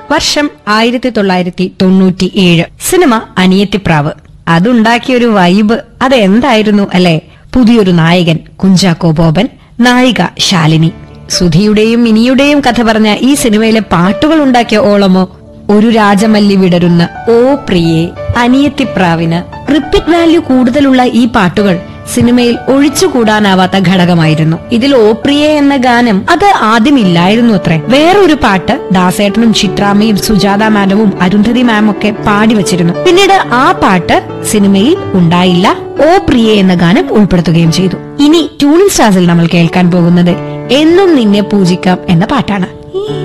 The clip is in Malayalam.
വർഷം ആയിരത്തി തൊള്ളായിരത്തി തൊണ്ണൂറ്റി ഏഴ് സിനിമ അനിയത്തിപ്രാവ് അതുണ്ടാക്കിയ ഒരു വൈബ് അതെന്തായിരുന്നു അല്ലെ പുതിയൊരു നായകൻ കുഞ്ചാക്കോ ബോബൻ നായിക ശാലിനി സുധിയുടെയും മിനിയുടെയും കഥ പറഞ്ഞ ഈ സിനിമയിലെ പാട്ടുകൾ ഉണ്ടാക്കിയ ഓളമോ ഒരു രാജമല്ലി വിടരുന്ന ഓ പ്രിയേ അനിയത്തിപ്രാവിന് റിപ്പീറ്റ് വാല്യൂ കൂടുതലുള്ള ഈ പാട്ടുകൾ സിനിമയിൽ ഒഴിച്ചുകൂടാനാവാത്ത ഘടകമായിരുന്നു ഇതിൽ ഓ പ്രിയേ എന്ന ഗാനം അത് ആദ്യം ഇല്ലായിരുന്നു അത്രേ വേറൊരു പാട്ട് ദാസേട്ടനും ചിത്രാമ്മയും സുജാത മാഡവും അരുന്ധതി മാം ഒക്കെ പാടി വച്ചിരുന്നു പിന്നീട് ആ പാട്ട് സിനിമയിൽ ഉണ്ടായില്ല ഓ പ്രിയേ എന്ന ഗാനം ഉൾപ്പെടുത്തുകയും ചെയ്തു ഇനി ട്യൂണിംഗ് സ്റ്റാർസിൽ നമ്മൾ കേൾക്കാൻ പോകുന്നത് എന്നും നിന്നെ പൂജിക്കാം എന്ന പാട്ടാണ്